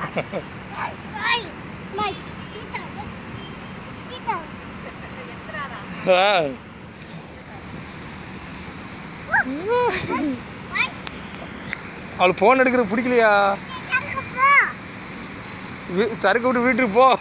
Sorry. My Peter. Peter. Ah. What? அவளுக்கு phone எடுக்கிறது பிடிக்கலையா Come bro. வீ- சரக்கு விட்டு வீட்டுக்கு போ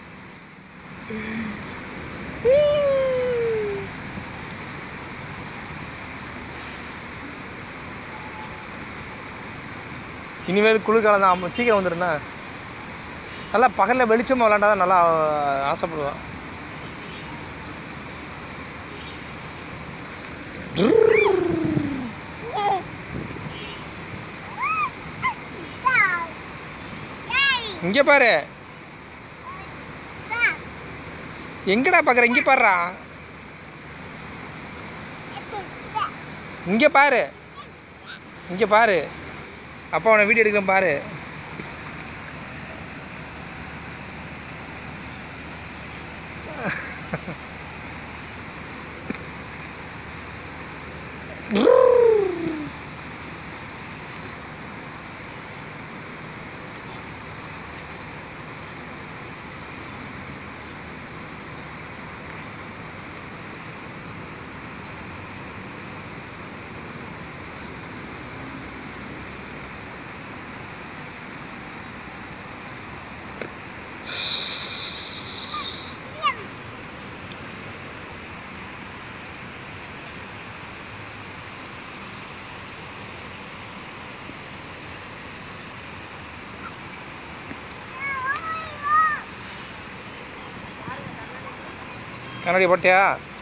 இனிமேல் குளிர்காலம் தான் ஆமா, சீக்கிரம் வந்துடுண்ணா நல்லா பகலில் வெளிச்சமாக விளாண்டா தான் நல்லா ஆசைப்படுவான் Dog. Yay. இங்கே பாரு Dog. எங்கடா பார்க்குற இங்கே பாருடா It's a dog. இங்கே பாரு இங்கே பாரு அப்பா உன வீடியோ எடுக்கிறேன் பாரு கண்ணாடி போட்டியா